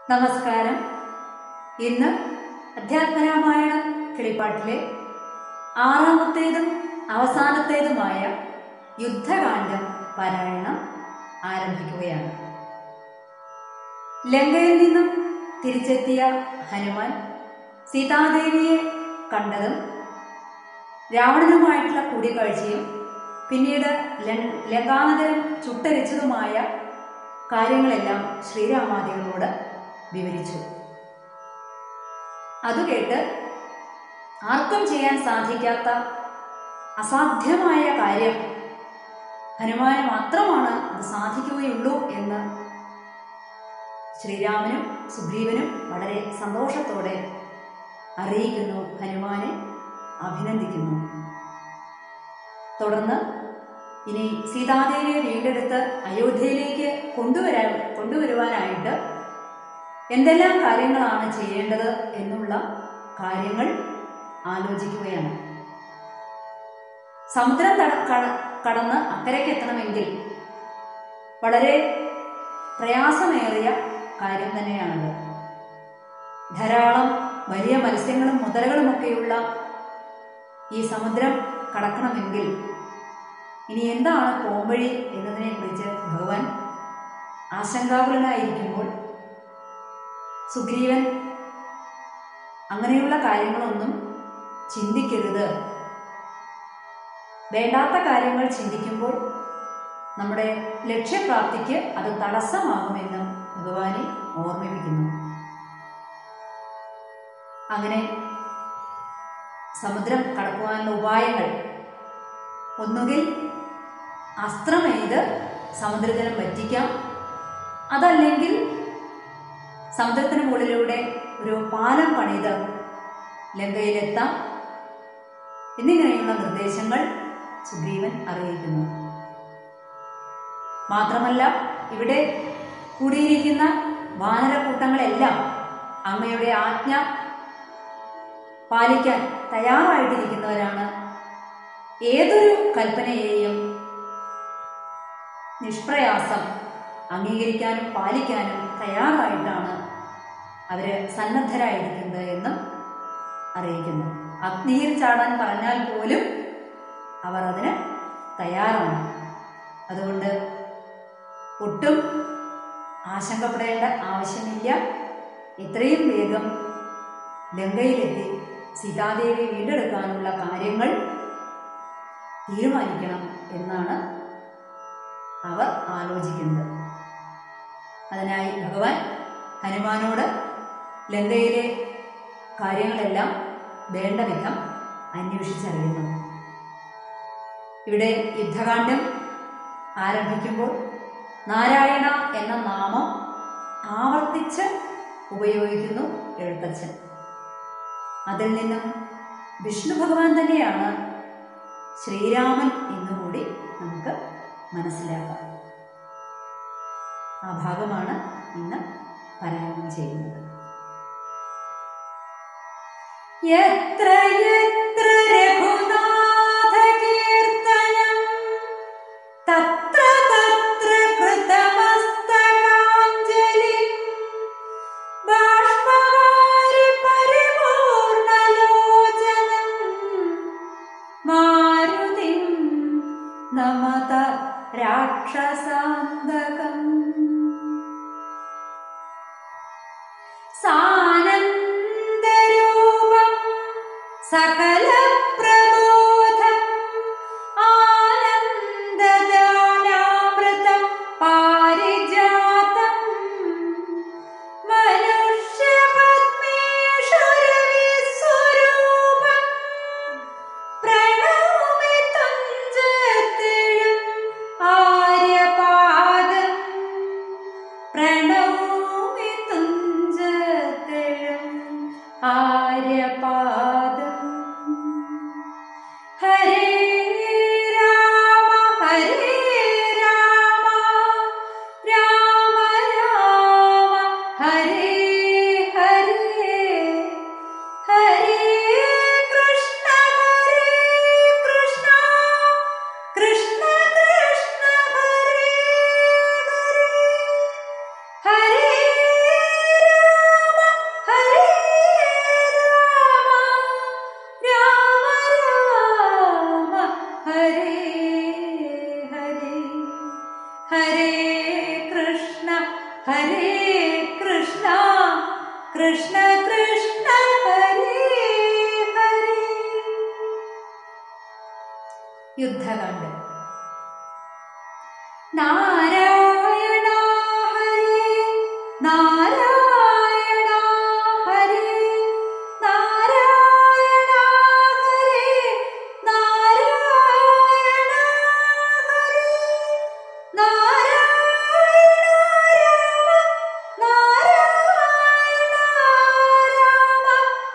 നമസ്കാരം ഇന്ന് അധ്യാത്മരാമായണം കിളിപ്പാട്ടിലെ ആറാമത്തേതും അവസാനത്തേതുമായ യുദ്ധകാന്ഡം പാരായണം ആരംഭിക്കുകയാണ് ലങ്കയിൽ നിന്നും തിരിച്ചെത്തിയ ഹനുമാൻ സീതാദേവിയെ കണ്ടതും രാവണനുമായിട്ടുള്ള കൂടിക്കാഴ്ചയും പിന്നീട് ലൻ- ലങ്കാനഗരം ചുട്ടരിച്ചതുമായ കാര്യങ്ങളെല്ലാം ശ്രീരാമാദികളോട് വിവരിച്ചു അത് കേട്ട് ആർക്കും ചെയ്യാൻ സാധിക്കാത്ത അസാധ്യമായ കാര്യം ഹനുമാന് മാത്രമാണ് അത് സാധിക്കുകയുള്ളൂ എന്ന് ശ്രീരാമനും സുഗ്രീവനും വളരെ സന്തോഷത്തോടെ അറിയിക്കുന്നു ഹനുമാനെ അഭിനന്ദിക്കുന്നു തുടർന്ന് ഇനി സീതാദേവിയെ വീണ്ടെടുത്ത് അയോധ്യയിലേക്ക് കൊണ്ടുവരാൻ കൊണ്ടുവരുവാനായിട്ട് എന്തെല്ലാം കാര്യങ്ങളാണ് ചെയ്യേണ്ടത് എന്നുള്ള കാര്യങ്ങൾ ആലോചിക്കുകയാണ് സമുദ്രം തട- കട- കടന്ന് അക്കരയ്ക്ക് എത്തണമെങ്കിൽ വളരെ പ്രയാസമേറിയ കാര്യം തന്നെയാണത് ധാരാളം വലിയ മത്സ്യങ്ങളും മുതലകളുമൊക്കെയുള്ള ഈ സമുദ്രം കടക്കണമെങ്കിൽ ഇനി എന്താണ് പോംവഴി എന്നതിനെ കുറിച്ച് ഭഗവാൻ ആശങ്കാകുലനായിരിക്കുമ്പോൾ സുഗ്രീവൻ അങ്ങനെയുള്ള കാര്യങ്ങളൊന്നും ചിന്തിക്കരുത് വേണ്ടാത്ത കാര്യങ്ങൾ ചിന്തിക്കുമ്പോൾ നമ്മുടെ ലക്ഷ്യപ്രാപ്തിക്ക് അത് തടസ്സമാകുമെന്നും ഭഗവാനെ ഓർമ്മിപ്പിക്കുന്നു അങ്ങനെ സമുദ്രം കടക്കുവാനുള്ള ഉപായങ്ങൾ ഒന്നുകിൽ അസ്ത്രമെയ്ത് സമുദ്രജലം വറ്റിക്കാം അതല്ലെങ്കിൽ സമുദ്രത്തിന് മുകളിലൂടെ ഒരു പാലം പണിത് ലങ്കയിലെത്താം എന്നിങ്ങനെയുള്ള നിർദ്ദേശങ്ങൾ സുഗ്രീവൻ അറിയിക്കുന്നു മാത്രമല്ല ഇവിടെ കൂടിയിരിക്കുന്ന വാനരക്കൂട്ടങ്ങളെല്ലാം അങ്ങയുടെ ആജ്ഞ പാലിക്കാൻ തയ്യാറായിട്ടിരിക്കുന്നവരാണ് ഏതൊരു കൽപ്പനയെയും നിഷ്പ്രയാസം അംഗീകരിക്കാനും പാലിക്കാനും തയ്യാറായിട്ടാണ് അവര് സന്നദ്ധരായിരിക്കുന്നത് എന്നും അറിയിക്കുന്നു അഗ്നിയിൽ ചാടാൻ പറഞ്ഞാൽ പോലും അവർ അതിന് തയ്യാറാണ് അതുകൊണ്ട് ഒട്ടും ആശങ്കപ്പെടേണ്ട ആവശ്യമില്ല എത്രയും വേഗം ലങ്കയിലെത്തി സീതാദേവി വീണ്ടെടുക്കാനുള്ള കാര്യങ്ങൾ തീരുമാനിക്കണം എന്നാണ് അവർ ആലോചിക്കുന്നത് അതിനായി ഭഗവാൻ ഹനുമാനോട് ലങ്കയിലെ കാര്യങ്ങളെല്ലാം വേണ്ട വിധം അന്വേഷിച്ചറിയുന്നു ഇവിടെ യുദ്ധകാന്ഡം ആരംഭിക്കുമ്പോൾ നാരായണ എന്ന നാമം ആവർത്തിച്ച് ഉപയോഗിക്കുന്നു എഴുത്തച്ഛൻ അതിൽ നിന്നും വിഷ്ണു ഭഗവാൻ തന്നെയാണ് ശ്രീരാമൻ എന്നുകൂടി നമുക്ക് മനസ്സിലാക്കാം ആ ഭാഗമാണ് ഇന്ന് പാരായണം ചെയ്യുന്നത് യത്ര യത്ര രഘുനാഥ കീർത്തനം തത്ര തത്ര കൃതമസ്തകാഞ്ജലി ബാഷ്പവാരി പരിപൂർണലോചനം മാരുതിം നമത രാക്ഷസാന്തകം സാനന്ദരൂപം സകലപ്രബോധം ആനന്ദദാനാമൃതം പാരിജാതം മനുഷ്യപത്മേശ്വരവിസ്വരൂപം പ്രണോമി തുഞ്ചത്തിഴും ആര്യപാദം പ്രണോമി തുഞ്ചത്തിഴും ആര്യപാദം ഹരേ കൃഷ്ണ കൃഷ്ണ കൃഷ്ണ ഹരേ ഹരേ യുദ്ധകാണ്ഡം നാരായണ ഹരേ നാരായണ ഹരേ നാരായണ ഹരേ നാരായണ ഹരേ നാരായണ രാമ നാരായണ രാമ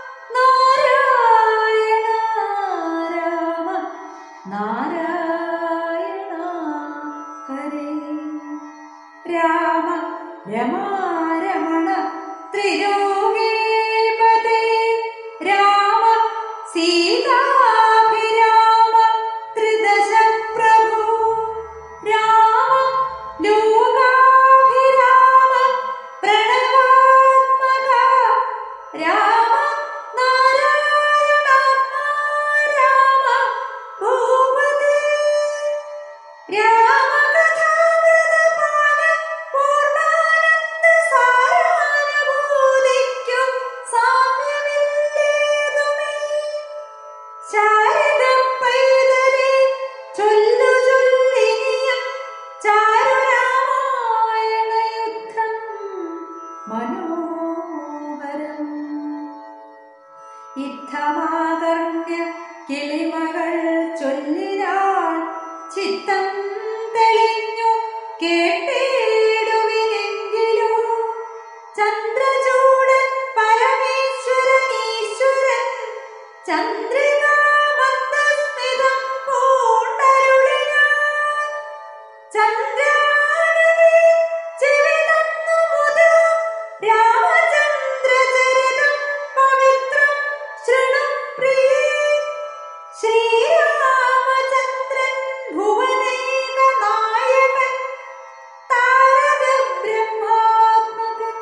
നാരായണ രാമ നാരായണ ഹരേ രാമ രമാരമണ ത്രിലോകേപതേ രാമ സീതാഭിരാമ ത്രിദശ പ്രഭു രാമ ലോകാഭിരാമ പ്രണവാത്മക രാമ നാരായണാത്മാ രാമ ഭൂപതേ രാമകഥാമൃതപാന പൂർണ്ണാനന്ദ സാരാനുഭൂതിക്കും സാമ്യമില്ലേതുമേ ശാരദ പൈതലേ ചൊല്ലു ചൊല്ലിനിയും ചാരുരാമായണ യുദ്ധം മനോഹരം യുദ്ധമാകർണ്യ കിളിമകൾ ചൊല്ലിനാൾ ചിത്തം തെളിഞ്ഞു കേട്ടിടുവിനെങ്കിലോ ചന്ദ്രചൂടൻ പരമേശ്വരൻ ഈശ്വരൻ ചന്ദ്രികാമന്ദസ്മിതം പൂണ്ടരുളിനാൻ ചന്ദ്രാനനെ ചെവി തന്നു മുതാ രാമചന്ദ്രചരിതം പവിത്രം ശൃണു പ്രിയേ ശ്രീരാമചന്ദ്രൻ ഭുവനൈക നായകൻ താരക ബ്രഹ്മാത്മകൻ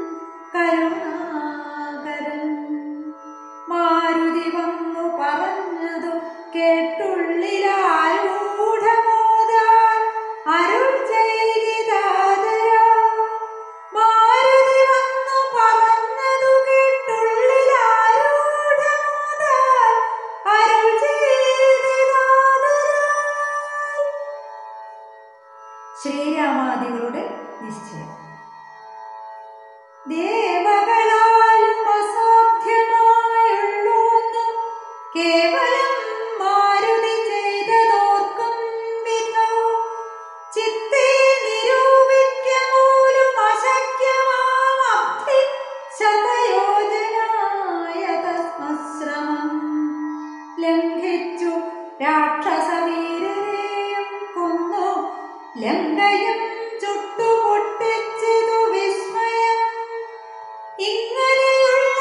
കരുണാകരൻ മാരുതി വന്നു പറഞ്ഞതു കേട്ടുള്ളിലാരൂഢമോദാൻ അരുൾ ചെയ്തിതാതരാ മാരുതി വന്നു പറഞ്ഞതു കേട്ടുള്ളിലാരൂഢമോദാൻ അരുൾ ചെയ്തിതാതരാ ശ്രീരാമാദികളുടെ നിശ്ചയം ദേവകളാലും അസാധ്യമായുള്ളൂന്നു കേവലം മാരുതി ചെയ്തതോർക്കും വിധം ചിത്തേ നിരൂപിക്കമൂലും അശക്യമാം അബ്ധി ശതയോജനായ തസ്മശ്രമം ലംഘിച്ചു രാക്ഷസവീരരെയും കൊന്നു ലങ്കയും ചുട്ടുപൊട്ടിച്ചിതു വിസ്മയം ഇങ്ങനെയുള്ള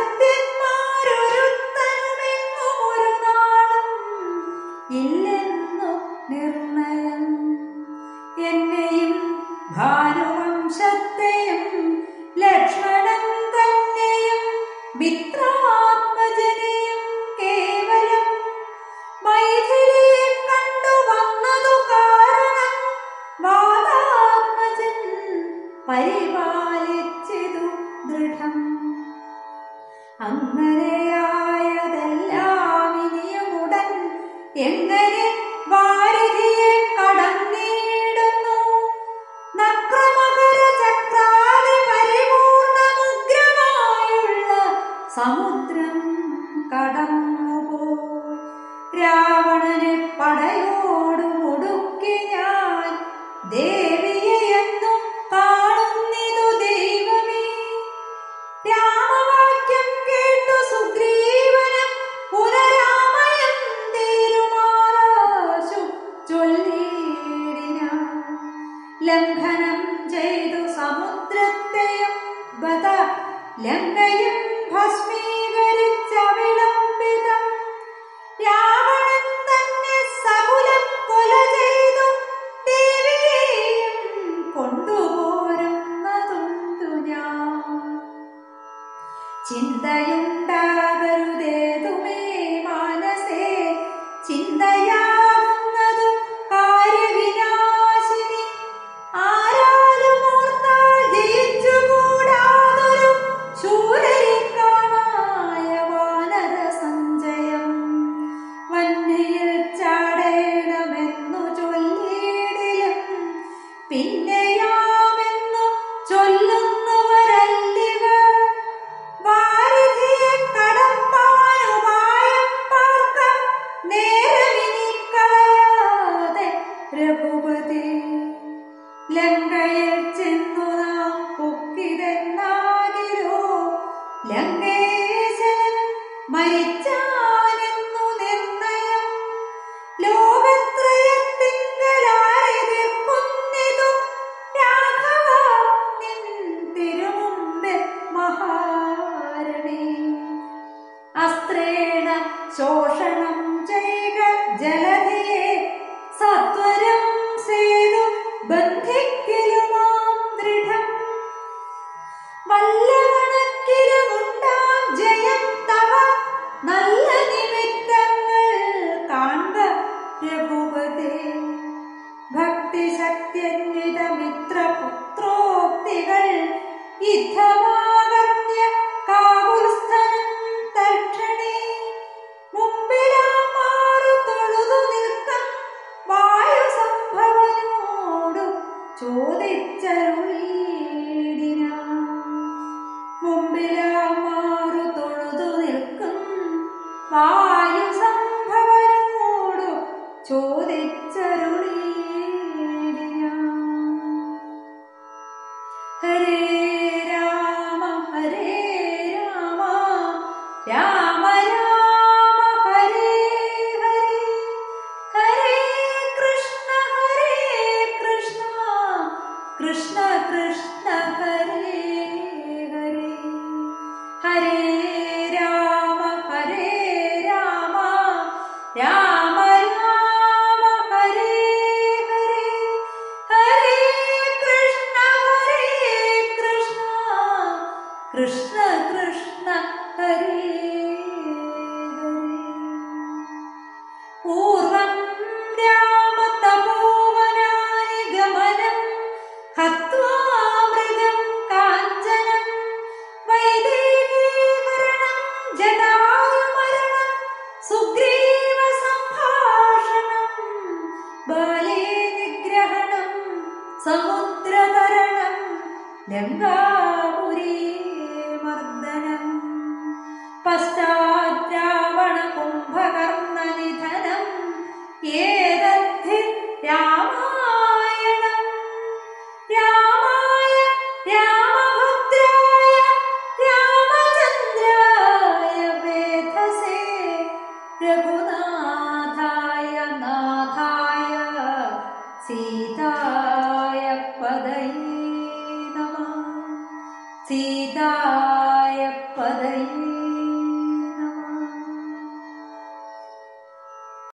ഭൃത്യന്മാരൊരുത്തനുമെങ്ങും ഒരു നാളും ഇല്ലെന്നു നിർണയം എന്നെയും ഭാനുവംശത്തെയും ലക്ഷ്മണൻ തന്നെയും മിത്രാത്മജനെയും കേവലം മൈഥിലിയെ കണ്ടു വന്നതു കാരണം വാദാത്മജൻ പരിപാലിച്ചതു ദൃഢം അങ്ങനെയായതെല്ലാം ഇനിയുമുടൻ എങ്ങനെ വാരിധിയെ കടന്നിടുന്നു നക്രമകര ചക്രാതി പരിപൂർണമുഗ്രമായുള്ള സമുദ്രം കടന്നുപോയി രാവണനെ പടയോട് മുടുക്കി ഞാൻ ദേവിയെ എന്നും കാണുന്നിതു ദൈവമേ രാമവാക്യം കേട്ടു സുഗ്രീവന് പുനരാമയം തീരുമാനാശു ചൊല്ലിടിനാൻ ലംഘനം ചെയ്തു സമുദ്രത്തെയും ബത ലങ്കയും ഭസ്മീകരിച്ച വിളംബിതം രാവണൻ തന്നെ സകുലം കൊല ചെയ്തു ദേവിയെയും കൊണ്ടുപോരുന്നതുണ്ടു ഞാൻ ചിന്തയുണ്ടാകരുതേതുമേ മാനസേ ചിന്തയാകുന്നതും കാര്യവിനാശിനി ആരാലും ഓർത്താൽ ജയ യുദ്ധമാകർണ്യ കാകുൽസ്ഥനം തൽക്ഷണേ മുമ്പിലാമാറു തൊഴുതു നിൽക്കം വായു സംഭവനോടു ചോദിച്ചരുളീടിനാൻ മുമ്പിലാമാറു തൊഴുതു നിൽക്കും വായു സംഭവനോടു ചോദിച്ചരുളീടിനാൻ ഹരേ രാമ ഹരേ രാമ രാമ രാമ ഹരേ ഹരേ ഹരേ കൃഷ്ണ ഹരേ കൃഷ്ണ കൃഷ്ണ കൃഷ്ണ ഹരേ ഹരേ ഹരേ രാമ ഹരേ രാമ രാമ രാമ ഹരേ ഹരേ ഹരേ കൃഷ്ണ ഹരേ കൃഷ്ണ കൃഷ്ണ കൃഷ്ണ ഹരേ ഹരേ പൂർവം രാമതപോവനാനി ഗമനം ഹത്വാ മൃഗം കാഞ്ചനം വൈദേഹീകരണം ജടായുമരണം സുഗ്രീവ സംഭാഷണം ബാലേ നിഗ്രഹണം സമുദ്രതരണം ലങ്കാപുരീ മർദ്ദനം പശ്ചാദ്രാവണ കുംഭകർണ നിധനം ഏതദ്ധി രാമായണം രാമായ രാമഭദ്രായ രാമചന്ദ്രായ വേധസേ രഘുനാഥായ നാഥായ സീതായ പദയേ നമ സീതാ